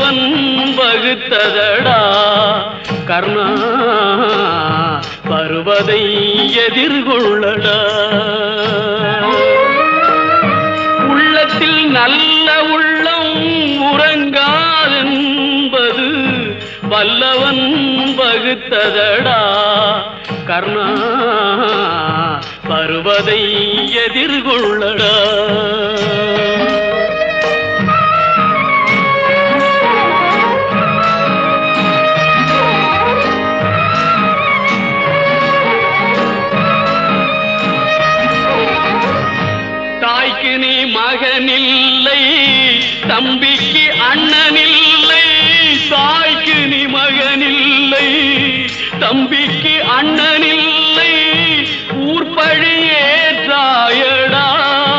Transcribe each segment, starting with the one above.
வல்லவன் வகுத்ததடா கர்ணா வருவதை எதிர்கொள்ளடா உள்ளத்தில் நல்ல உள்ளம் உறங்காதென்பது வல்லவன் வகுத்ததடா கர்ணா வருவதை எதிர்கொள்ளடா தாய்க்கு நீ மகனில்லை தம்பிக்கு அண்ணனில்லை தாய்க்கு நீ மகனில்லை தம்பிக்கு அண்ணனில்லை ஊர்பழி ஏற்றாயடா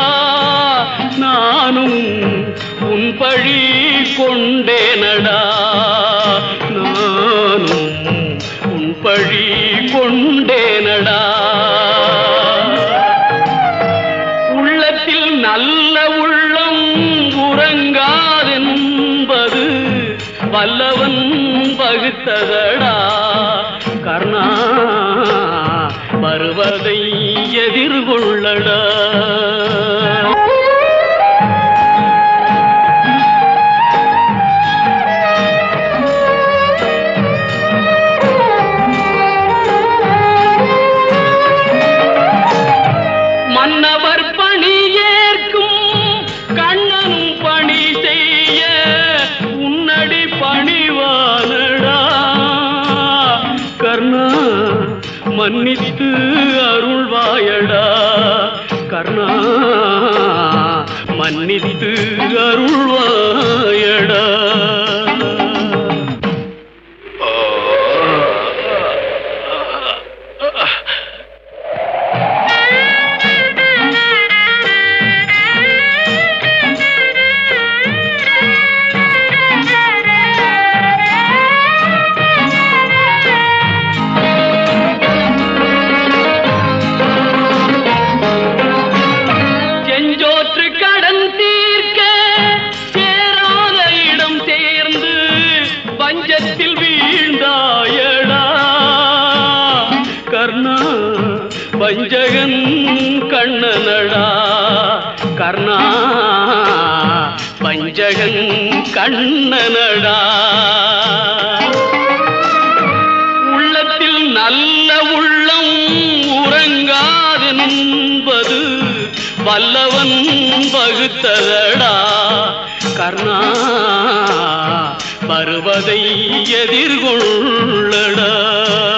நானும் உன் பழி கொண்டேனடா நானும் உன் பழி கொண்டேனடா உள்ளத்தில் நல்ல உள்ளம் உறங்காதென்பது வல்லவன் வகுத்ததடா கர்ணா வருவதை எதிர்கொள்ளடா மன்னவர் பணி ஏற்கும் கண்ணனும் பணி செய்ய உன்னடி பணிவானடா கர்ணா மன்னித்து அருள்வாயடா கர்ணா மன்னித்து அருள்வாயடா செஞ்சோற்று கடன் தீர்க்க சேராத இடம் சேர்ந்து பஞ்சத்தில் வீழ்ந்தாயடா கர்ணா வஞ்சகன் கண்ணனடா கர்ணா வஞ்சகன் கண்ணனடா உள்ளத்தில் நல்ல உள்ளம் உறங்காதென்பது வல்லவன் வகுத்ததடா கர்ணா வருவதை எதிர்கொள்ளடா